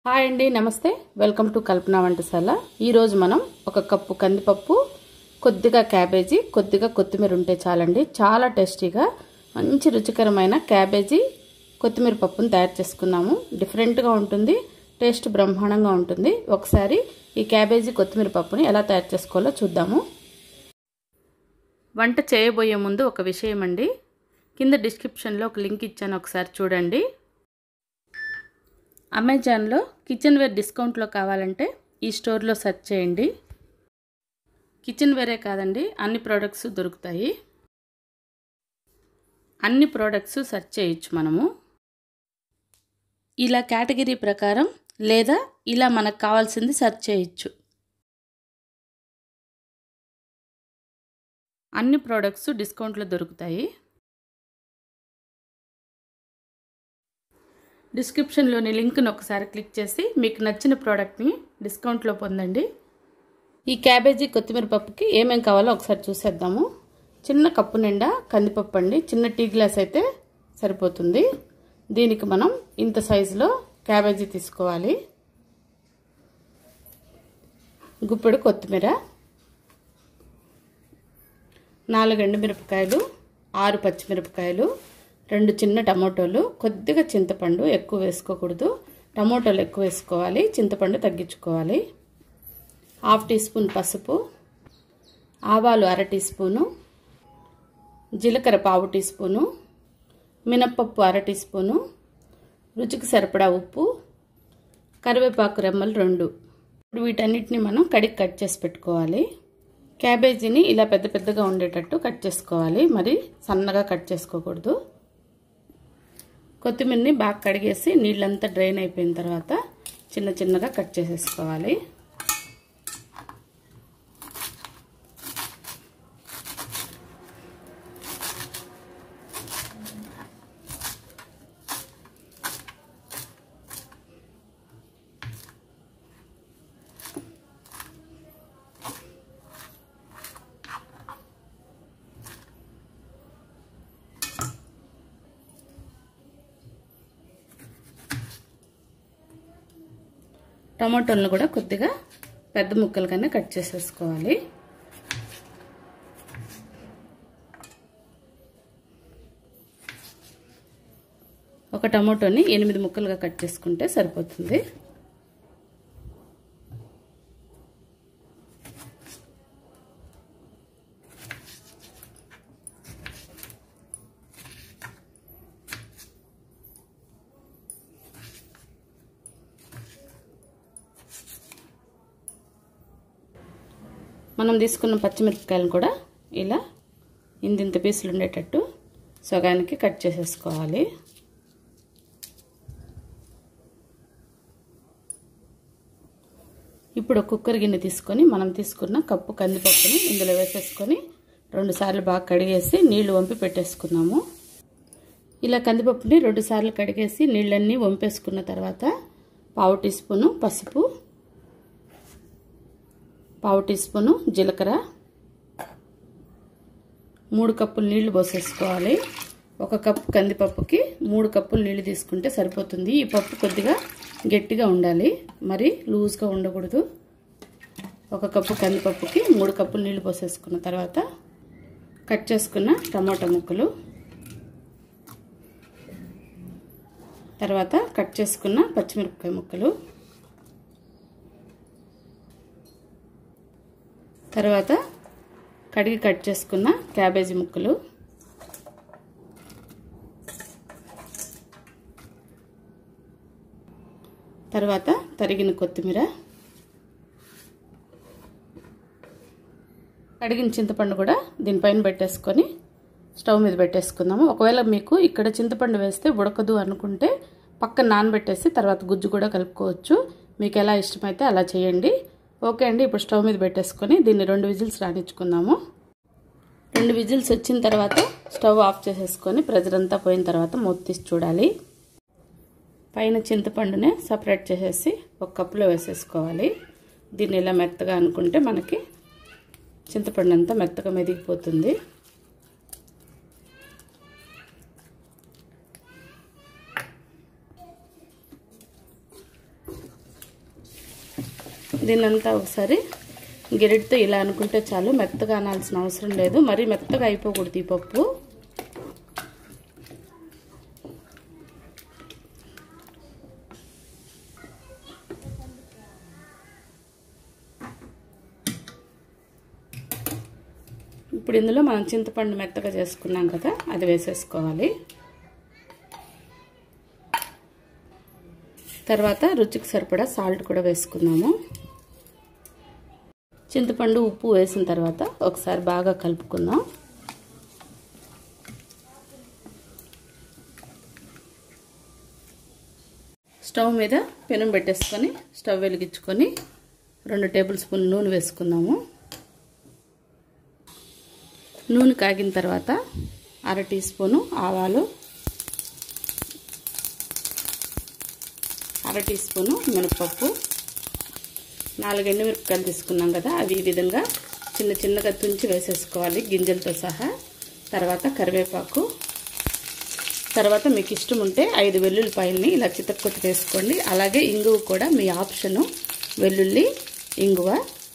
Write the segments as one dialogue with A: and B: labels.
A: hi అండి నమస్తే welcome to కల్పన వంటశాల ఈరోజు మనం ఒక కప్పు కందిపప్పు కొద్దిగా క్యాబేజీ కొద్దిగా కొత్తిమీర ఉంటే చాలండి చాలా టేస్టీగా మంచి రుచికరమైన క్యాబేజీ కొత్తిమీర పప్పును తయారు చేసుకున్నాము డిఫరెంట్గా ఉంటుంది టేస్ట్ బ్రహ్మాండంగా ఉంటుంది ఒకసారి ఈ క్యాబేజీ కొత్తిమీర పప్పుని ఎలా తయారు చేసుకోవాలో చూద్దాము వంట చేయబోయే ముందు ఒక విషయం అండి కింద డిస్క్రిప్షన్లో ఒక లింక్ ఇచ్చాను ఒకసారి చూడండి అమెజాన్లో కిచెన్ వేర్ డిస్కౌంట్లో కావాలంటే ఈ స్టోర్లో సెర్చ్ చేయండి కిచెన్ వేరే కాదండి అన్ని ప్రోడక్ట్స్ దొరుకుతాయి అన్ని ప్రోడక్ట్స్ సెర్చ్ చేయొచ్చు మనము ఇలా కేటగిరీ ప్రకారం లేదా ఇలా మనకు కావాల్సింది సెర్చ్ చేయొచ్చు అన్ని ప్రోడక్ట్స్ డిస్కౌంట్లో దొరుకుతాయి డిస్క్రిప్షన్లోని లింక్ను ఒకసారి క్లిక్ చేసి మీకు నచ్చిన ప్రోడక్ట్ని డిస్కౌంట్లో పొందండి ఈ క్యాబేజీ కొత్తిమీర పప్పుకి ఏమేం కావాలో ఒకసారి చూసేద్దాము చిన్న కప్పు నిండా కందిపప్పు అండి చిన్న టీ గ్లాస్ అయితే సరిపోతుంది దీనికి మనం ఇంత సైజులో క్యాబేజీ తీసుకోవాలి గుప్పెడు కొత్తిమీర నాలుగు ఎండుమిరపకాయలు ఆరు పచ్చిమిరపకాయలు రెండు చిన్న టమోటోలు కొద్దిగా చింతపండు ఎక్కువ వేసుకోకూడదు టమోటాలు ఎక్కువ వేసుకోవాలి చింతపండు తగ్గించుకోవాలి హాఫ్ టీ స్పూన్ పసుపు ఆవాలు అర టీ స్పూను జీలకర్ర పావు టీ స్పూను మినప్పప్పు అర టీ స్పూను రుచికి సరిపడా ఉప్పు కరివేపాకు రెమ్మలు రెండు వీటన్నిటిని మనం కడిగి కట్ చేసి పెట్టుకోవాలి క్యాబేజీని ఇలా పెద్ద పెద్దగా ఉండేటట్టు కట్ చేసుకోవాలి మరి సన్నగా కట్ చేసుకోకూడదు కొత్తిమీరని బాగా కడిగేసి నీళ్ళంతా డ్రైన్ అయిపోయిన తర్వాత చిన్న చిన్నగా కట్ చేసేసుకోవాలి టమాటోలను కూడా కొద్దిగా పెద్ద ముక్కలుగానే కట్ చేసేసుకోవాలి ఒక టమాటోని ఎనిమిది ముక్కలుగా కట్ చేసుకుంటే సరిపోతుంది మనం తీసుకున్న పచ్చిమిరపకాయలను కూడా ఇలా ఇంతింత పీసులు ఉండేటట్టు సగానికి కట్ చేసేసుకోవాలి ఇప్పుడు కుక్కర్ గిన్నె తీసుకొని మనం తీసుకున్న కప్పు కందిపప్పుని ఇందులో వేసేసుకొని రెండుసార్లు బాగా కడిగేసి నీళ్లు వంపి పెట్టేసుకున్నాము ఇలా కందిపప్పుని రెండుసార్లు కడిగేసి నీళ్ళన్నీ వంపేసుకున్న తర్వాత పావు టీ స్పూను పసుపు పావు టీ స్పూను జీలకర్ర మూడు కప్పులు నీళ్లు పోసేసుకోవాలి ఒక కప్పు కందిపప్పుకి మూడు కప్పులు నీళ్లు తీసుకుంటే సరిపోతుంది ఈ పప్పు కొద్దిగా గట్టిగా ఉండాలి మరి లూజ్గా ఉండకూడదు ఒక కప్పు కందిపప్పుకి మూడు కప్పులు నీళ్లు పోసేసుకున్న తర్వాత కట్ చేసుకున్న టమాటా ముక్కలు తర్వాత కట్ చేసుకున్న పచ్చిమిరపకాయ ముక్కలు తర్వాత కడిగి కట్ చేసుకున్న క్యాబేజీ ముక్కలు తర్వాత తరిగిన కొత్తిమీర కడిగిన చింతపండు కూడా దీనిపైన పెట్టేసుకొని స్టవ్ మీద పెట్టేసుకుందాము ఒకవేళ మీకు ఇక్కడ చింతపండు వేస్తే ఉడకదు అనుకుంటే పక్కన నానబెట్టేసి తర్వాత గుజ్జు కూడా కలుపుకోవచ్చు మీకు ఎలా ఇష్టమైతే అలా చేయండి ఓకే అండి ఇప్పుడు స్టవ్ మీద పెట్టేసుకొని దీన్ని రెండు విజిల్స్ రాణించుకుందాము రెండు విజిల్స్ వచ్చిన తర్వాత స్టవ్ ఆఫ్ చేసేసుకొని ప్రెజర్ అంతా పోయిన తర్వాత మూత తీసి చూడాలి పైన చింతపండునే సపరేట్ చేసేసి ఒక కప్పులో వేసేసుకోవాలి దీన్ని ఇలా మెత్తగా అనుకుంటే మనకి చింతపండు అంతా మెత్తగా మెదిగిపోతుంది దీన్నంతా ఒకసారి గిరిటితో ఇలా అనుకుంటే చాలు మెత్తగా అనాల్సిన అవసరం లేదు మరీ మెత్తగా అయిపోకూడదు ఈ పప్పు ఇప్పుడు ఇందులో మనం చింతపండు మెత్తగా చేసుకున్నాం కదా అది వేసేసుకోవాలి తర్వాత రుచికి సరిపడా సాల్ట్ కూడా వేసుకున్నాము చింతపండు ఉప్పు వేసిన తర్వాత ఒకసారి బాగా కలుపుకుందాం స్టవ్ మీద పెనం పెట్టేసుకొని స్టవ్ వెలిగించుకొని రెండు టేబుల్ స్పూన్ నూనె వేసుకుందాము నూనె కాగిన తర్వాత అర టీ స్పూను ఆవాలు అర టీ స్పూను మినపప్పు నాలుగు ఎండుమిరపకాయలు తీసుకున్నాం కదా అవి ఈ విధంగా చిన్న చిన్నగా తుంచి వేసేసుకోవాలి గింజలతో సహా తర్వాత కరివేపాకు తర్వాత మీకు ఇష్టం ఉంటే ఐదు వెల్లుల్లిపాయల్ని ఇలా చితక్కొట్టి వేసుకోండి అలాగే ఇంగువ కూడా మీ ఆప్షను వెల్లుల్లి ఇంగువ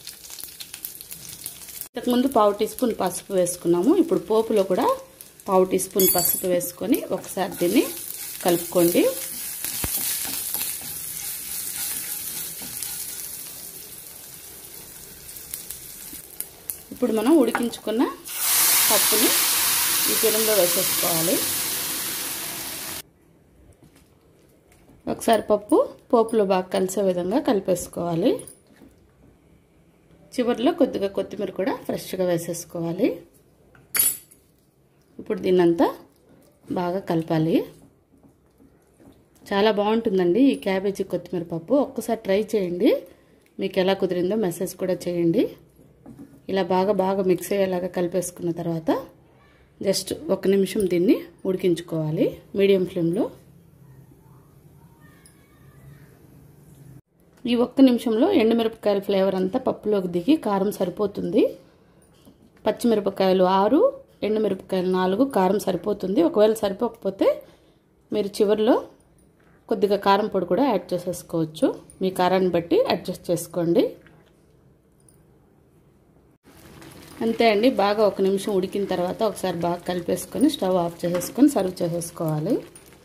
A: ఇంతకుముందు పావు టీ స్పూన్ పసుపు వేసుకున్నాము ఇప్పుడు పోపులో కూడా పావు టీ స్పూన్ పసుపు వేసుకొని ఒకసారి దీన్ని కలుపుకోండి ఇప్పుడు మనం ఉడికించుకున్న పప్పుని ఈ పెనంలో వేసేసుకోవాలి ఒకసారి పప్పు పోపులో బాగా కలిసే విధంగా కలిపేసుకోవాలి చివరిలో కొద్దిగా కొత్తిమీర కూడా ఫ్రెష్గా వేసేసుకోవాలి ఇప్పుడు దీన్నంతా బాగా కలపాలి చాలా బాగుంటుందండి ఈ క్యాబేజీ కొత్తిమీర పప్పు ఒక్కసారి ట్రై చేయండి మీకు ఎలా కుదిరిందో మెసేజ్ కూడా చేయండి ఇలా బాగా బాగా మిక్స్ అయ్యేలాగా కలిపేసుకున్న తర్వాత జస్ట్ ఒక నిమిషం దీన్ని ఉడికించుకోవాలి మీడియం ఫ్లేమ్లో ఈ ఒక్క నిమిషంలో ఎండుమిరపకాయల ఫ్లేవర్ అంతా పప్పులోకి దిగి కారం సరిపోతుంది పచ్చిమిరపకాయలు ఆరు ఎండుమిరపకాయలు నాలుగు కారం సరిపోతుంది ఒకవేళ సరిపోకపోతే మీరు చివరిలో కొద్దిగా కారం పొడి కూడా యాడ్ చేసేసుకోవచ్చు మీ కారాన్ని బట్టి అడ్జస్ట్ చేసుకోండి అంతే అండి బాగా ఒక నిమిషం ఉడికిన తర్వాత ఒకసారి బాగా కలిపేసుకొని స్టవ్ ఆఫ్ చేసేసుకొని సర్వ్ చేసేసుకోవాలి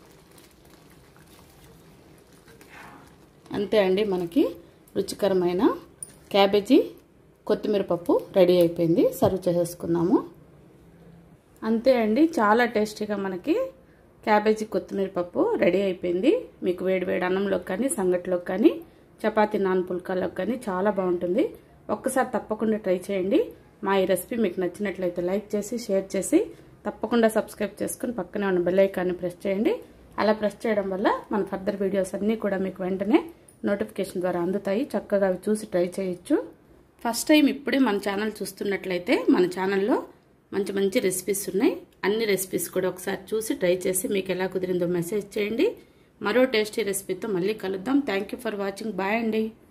A: అంతే అండి మనకి రుచికరమైన క్యాబేజీ కొత్తిమీర పప్పు రెడీ అయిపోయింది సర్వ్ చేసేసుకున్నాము అంతే అండి చాలా టేస్టీగా మనకి క్యాబేజీ కొత్తిమీర పప్పు రెడీ అయిపోయింది మీకు వేడి వేడి అన్నంలోకి కానీ సంగటిలోకి కానీ చపాతీ నాన్ పుల్కాలోకి కానీ చాలా బాగుంటుంది ఒక్కసారి తప్పకుండా ట్రై చేయండి మా ఈ రెసిపీ మీకు నచ్చినట్లయితే లైక్ చేసి షేర్ చేసి తప్పకుండా సబ్స్క్రైబ్ చేసుకుని పక్కనే ఉన్న బెల్ ఐకాన్ని ప్రెస్ చేయండి అలా ప్రెస్ చేయడం వల్ల మన ఫర్దర్ వీడియోస్ అన్నీ కూడా మీకు వెంటనే నోటిఫికేషన్ ద్వారా అందుతాయి చక్కగా అవి చూసి ట్రై చేయొచ్చు ఫస్ట్ టైం ఇప్పుడే మన ఛానల్ చూస్తున్నట్లయితే మన ఛానల్లో మంచి మంచి రెసిపీస్ ఉన్నాయి అన్ని రెసిపీస్ కూడా ఒకసారి చూసి ట్రై చేసి మీకు ఎలా కుదిరిందో మెసేజ్ చేయండి మరో టేస్టీ రెసిపీతో మళ్ళీ కలుద్దాం థ్యాంక్ ఫర్ వాచింగ్ బాయ్ అండి